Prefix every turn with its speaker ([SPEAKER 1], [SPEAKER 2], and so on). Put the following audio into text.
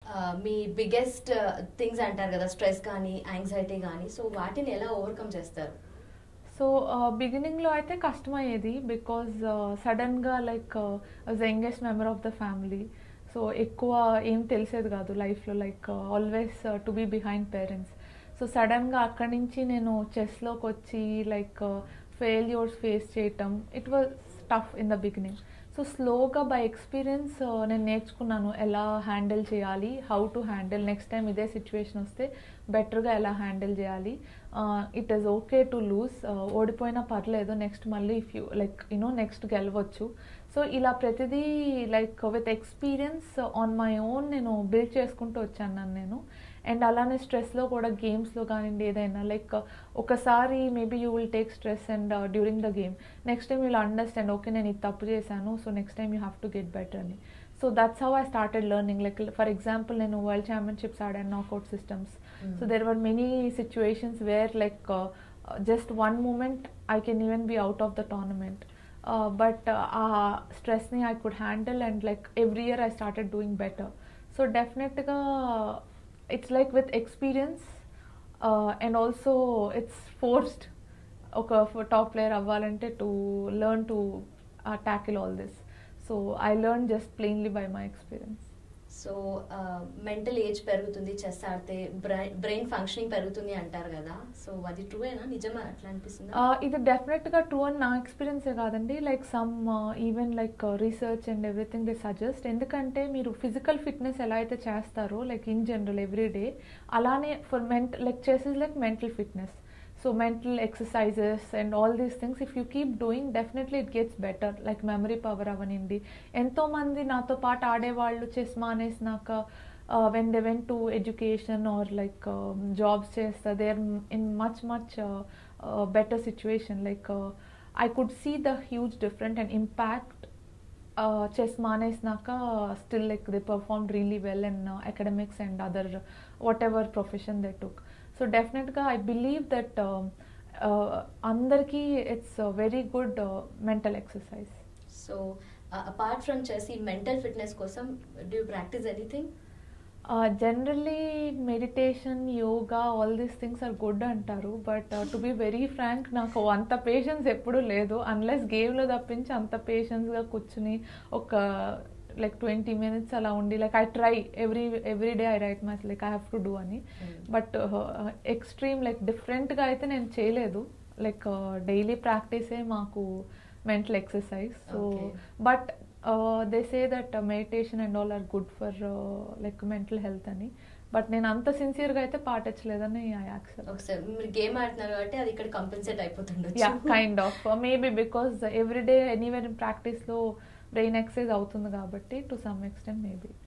[SPEAKER 1] మీ biggest things అంటారు కదా stress కానీ యాంగ్జైటీ కానీ సో వాటిని ఎలా ఓవర్కమ్ చేస్తారు
[SPEAKER 2] సో బిగినింగ్లో అయితే కష్టమయ్యేది బికాజ్ సడన్గా like was youngest member of the family so ఎక్కువ ఏం తెలిసేది కాదు లైఫ్లో like always to be behind parents so సడన్గా అక్కడి నుంచి నేను చెస్లోకి వచ్చి లైక్ ఫెయిల్యూర్స్ ఫేస్ చేయటం it was tough in the beginning so స్లోగా బై ఎక్స్పీరియన్స్ నేను నేర్చుకున్నాను ఎలా హ్యాండిల్ చేయాలి how to handle next time ఇదే సిచ్యువేషన్ వస్తే బెటర్గా ఎలా హ్యాండిల్ చేయాలి it is okay to lose ఓడిపోయినా పర్లేదు నెక్స్ట్ మళ్ళీ if you like you know next గెలవచ్చు సో ఇలా ప్రతిదీ like with experience on my own నేను బిల్డ్ చేసుకుంటూ వచ్చాను నన్ను నేను అండ్ అలానే స్ట్రెస్లో కూడా గేమ్స్లో కానివ్వండి ఏదైనా లైక్ ఒకసారి maybe you will take stress and during the game next time will understand okay నేను ఇది తప్పు చేశాను so next time you have to get better అని so that's how I started learning like for example నేను world championships ఆడాను knockout systems so there were many situations where like just one moment I can even be out of the tournament but ah స్ట్రెస్ని I could handle and like every year I started doing better so డెఫినెట్గా it's like with experience and also it's forced ఒక top player అవ్వాలంటే to learn to tackle all this so I learn just plainly by my experience
[SPEAKER 1] so mental age పెరుగుతుంది chess ఆడితే brain functioning పెరుగుతుంది అంటారు కదా so అది ట్రూయేనా నిజమా అట్లా అనిపిస్తుంది
[SPEAKER 2] ఇది డెఫినెట్గా ట్రూ అని నా ఎక్స్పీరియన్సే కాదండి like some even like research and everything they suggest ఎందుకంటే మీరు ఫిజికల్ ఫిట్నెస్ ఎలా అయితే చేస్తారో like in general every day అలానే ఫర్ మెంట్ లైక్ చేసేది like mental fitness so mental exercises and all these things if you keep doing definitely it gets better like memory power అవనిండి ఎంతోమంది నాతో పాటు ఆడేవాళ్ళు చెస్ మానేసినాక when they went to education or like jobs చేస్తా they are in much much better situation like I could see the huge different and impact chess మానేసినాక still like they perform really well in academics and other whatever profession they took so డెఫినెట్గా I believe that అందరికీ it's very good mental exercise
[SPEAKER 1] so apart from chess ఈ mental fitness కోసం do practice anything
[SPEAKER 2] generally meditation yoga all these things are good అంటారు but to be very frank నాకు అంత patience ఎప్పుడూ లేదు unless గేమ్లో తప్పించి అంత పేషెన్స్గా కూర్చుని ఒక లైక్ ట్వంటీ మినిట్స్ అలా ఉండి like I try every every day I write my like I have to do అని బట్ ఎక్స్ట్రీమ్ లైక్ డిఫరెంట్గా అయితే నేను చేయలేదు లైక్ డైలీ ప్రాక్టీసే మాకు mental exercise so but they say that meditation and all are good for like mental health అని but నేను అంత సిన్సియర్గా అయితే పాటించలేదని ఐ యాక్సెప్ట్
[SPEAKER 1] ఒకసారి మీరు గేమ్ ఆడుతున్నారు కాబట్టి అది ఇక్కడ కంపెన్సేట్ అయిపోతుండొచ్చు
[SPEAKER 2] yeah kind of maybe because every day anywhere ప్రాక్టీస్లో బ్రెయిన్ ఎక్సర్సైజ్ అవుతుంది కాబట్టి టు సమ్ ఎక్స్టెంట్ మేబీ